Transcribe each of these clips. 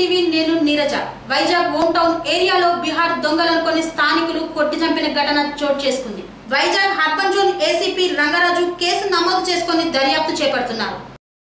TV నేను Neeraja Vizag home town ఏరియాలో బీహార్ దొంగలనుకొని స్థానికులు కొట్టి చంపిన ఘటన చోటు చేసుకుంది Vizag urban zone ACP Rangaraju case నమోదు చేసుకొని దర్యాప్తు చేపడుతున్నారు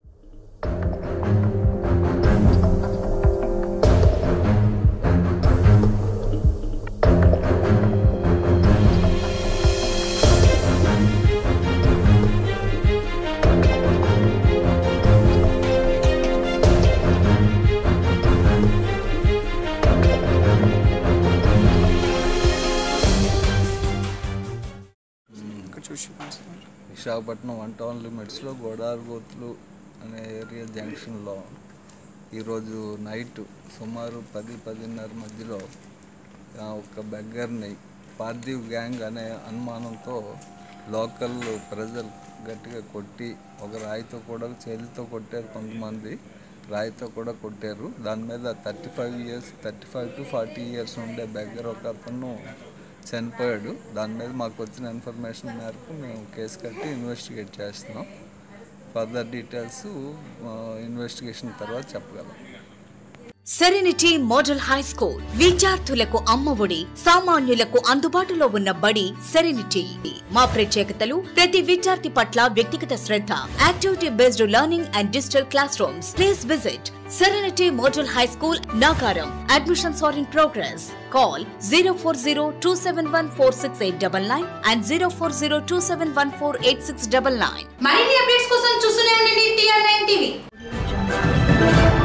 ఇక్కడ చూసి విశాఖపట్నం వన్ టౌన్ లిమిట్స్లో గోదావరి గోతులు అనే ఏరియా జంక్షన్లో ఈరోజు నైట్ సుమారు పది పదిన్నర మధ్యలో ఆ, ఒక బెగ్గర్ని పార్థివ్ గ్యాంగ్ అనే అనుమానంతో లోకల్ ప్రజలు గట్టిగా కొట్టి ఒక రాయితో కూడా చేతితో కొట్టారు కొంతమంది రాయితో కూడా కొట్టారు దాని మీద thirty five years thirty five to forty years ఉండే బెగ్గర్ ఒక అతను చనిపోయాడు దాని మీద మాకు వచ్చిన ఇన్ఫర్మేషన్ మేరకు మేము కేసు కట్టి ఇన్వెస్టిగేట్ చేస్తున్నాం ఫర్దర్ డీటెయిల్స్ ఇన్వెస్టిగేషన్ తర్వాత చెప్పగలం సెరెనిటీ మోడల్ హై స్కూల్ విద్యార్థులకు అమ్మఒడి సామాన్యులకు అందుబాటులో ఉన్న బడి సెరెనిటీ మా ప్రత్యేకతలు ప్రతి విద్యార్థి పట్ల వ్యక్తిగత శ్రద్ధ activity based learning and digital classrooms please visit serenity model high school Nacharam admissions are in progress call zero four zero two seven one four six eight double nine and zero four zero two seven one four eight six double nine మరిన్ని updates కోసం చూస్తూనే ఉండండి TR nine TV